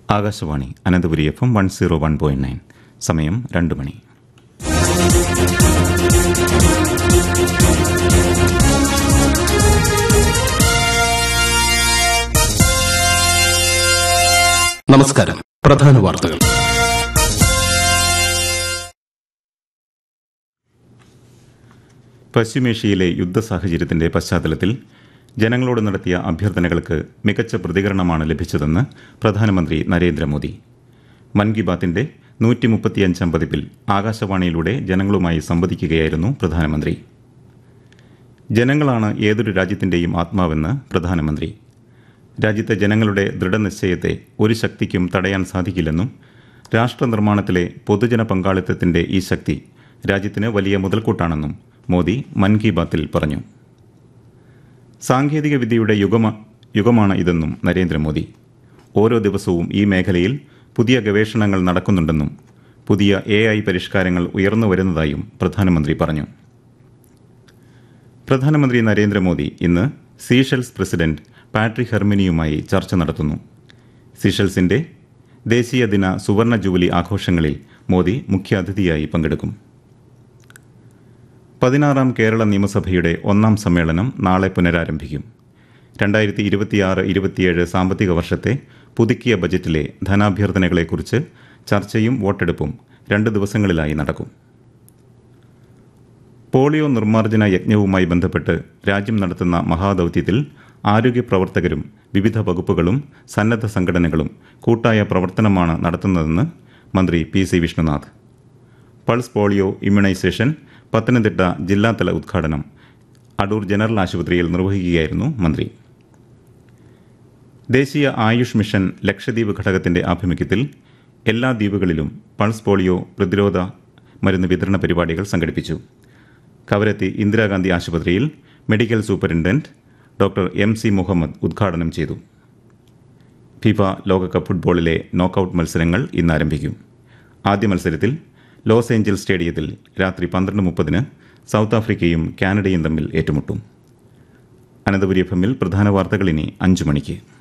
Akashvani Ananthapuri F M one zero one point nine സമയം രണ്ട് മണി നമസ്കാരം പ്രധാന വാർത്തകൾ പശ്ചിമേഷ്യയിലെ യുദ്ധ സാഹചര്യത്തിന്റെ പശ്ചാത്തലത്തിൽ ജനങ്ങളോട് നടത്തിയ അഭ്യർത്ഥനകൾക്ക് മികച്ച പ്രതികരണമാണ് ലഭിച്ചതെന്ന് പ്രധാനമന്ത്രി നരേന്ദ്രമോദി മൻ കി ബാത്തിന്റെ നൂറ്റി മുപ്പത്തിയഞ്ചാം പതിപ്പിൽ ആകാശവാണിയിലൂടെ ജനങ്ങളുമായി സംവദിക്കുകയായിരുന്നു പ്രധാനമന്ത്രി ജനങ്ങളാണ് ഏതൊരു രാജ്യത്തിന്റെയും ആത്മാവെന്ന് പ്രധാനമന്ത്രി രാജ്യത്തെ ജനങ്ങളുടെ ദൃഢനിശ്ചയത്തെ ഒരു ശക്തിക്കും തടയാൻ സാധിക്കില്ലെന്നും രാഷ്ട്രനിർമ്മാണത്തിലെ പൊതുജന പങ്കാളിത്തത്തിന്റെ ഈ ശക്തി രാജ്യത്തിന് വലിയ മുതൽക്കൂട്ടാണെന്നും മോദി മൻ കി ബാത്തിൽ പറഞ്ഞു സാങ്കേതിക വിദ്യയുടെ യുഗമ യുഗമാണ് ഇതെന്നും നരേന്ദ്രമോദി ഓരോ ദിവസവും ഈ മേഖലയിൽ പുതിയ ഗവേഷണങ്ങൾ നടക്കുന്നുണ്ടെന്നും പുതിയ എ ഐ പരിഷ്കാരങ്ങൾ ഉയർന്നു വരുന്നതായും പ്രധാനമന്ത്രി പറഞ്ഞു പ്രധാനമന്ത്രി നരേന്ദ്രമോദി ഇന്ന് സീഷെൽസ് പ്രസിഡന്റ് പാട്രിക് ഹെർമിനിയുമായി ചർച്ച നടത്തുന്നു സീഷെൽസിന്റെ ദേശീയ ദിന സുവർണ ജൂബിലി ആഘോഷങ്ങളിൽ മോദി മുഖ്യാതിഥിയായി പങ്കെടുക്കും പതിനാറാം കേരള നിയമസഭയുടെ ഒന്നാം സമ്മേളനം നാളെ പുനരാരംഭിക്കും രണ്ടായിരത്തി ഇരുപത്തിയാറ് ഇരുപത്തിയേഴ് സാമ്പത്തിക വർഷത്തെ പുതുക്കിയ ബജറ്റിലെ ധനാഭ്യർത്ഥനകളെക്കുറിച്ച് ചർച്ചയും വോട്ടെടുപ്പും രണ്ട് ദിവസങ്ങളിലായി നടക്കും പോളിയോ നിർമ്മാർജ്ജന യജ്ഞവുമായി ബന്ധപ്പെട്ട് രാജ്യം നടത്തുന്ന മഹാദൌത്യത്തിൽ ആരോഗ്യ പ്രവർത്തകരും വിവിധ വകുപ്പുകളും സന്നദ്ധ സംഘടനകളും കൂട്ടായ പ്രവർത്തനമാണ് നടത്തുന്നതെന്ന് മന്ത്രി P C Vishnunath pulse polio immunisation Pathanamthitta ജില്ലാതല ഉദ്ഘാടനം അടൂർ ജനറൽ ആശുപത്രിയിൽ നിർവഹിക്കുകയായിരുന്നു മന്ത്രി ദേശീയ ആയുഷ് മിഷൻ ലക്ഷദ്വീപ് ഘടകത്തിന്റെ ആഭിമുഖ്യത്തിൽ എല്ലാ ദ്വീപുകളിലും പൾസ് പോളിയോ പ്രതിരോധ മരുന്ന് വിതരണ പരിപാടികൾ സംഘടിപ്പിച്ചു കവരത്തി ഇന്ദിരാഗാന്ധി ആശുപത്രിയിൽ medical superintendent doctor M C Muhammad ഉദ്ഘാടനം ചെയ്തു ഫിഫ ലോകകപ്പ് ഫുട്ബോളിലെ നോക്കൌട്ട് മത്സരങ്ങൾ ഇന്ന് ആരംഭിക്കും ആദ്യ മത്സരത്തിൽ ലോസ് ഏഞ്ചൽസ് സ്റ്റേഡിയത്തിൽ രാത്രി പന്ത്രണ്ട് മുപ്പതിന് സൗത്ത് ആഫ്രിക്കയും കാനഡയും തമ്മിൽ ഏറ്റുമുട്ടും അനന്തപുരി എഫ് എമ്മിൽ പ്രധാന വാർത്തകൾ ഇനി അഞ്ചു മണിക്ക്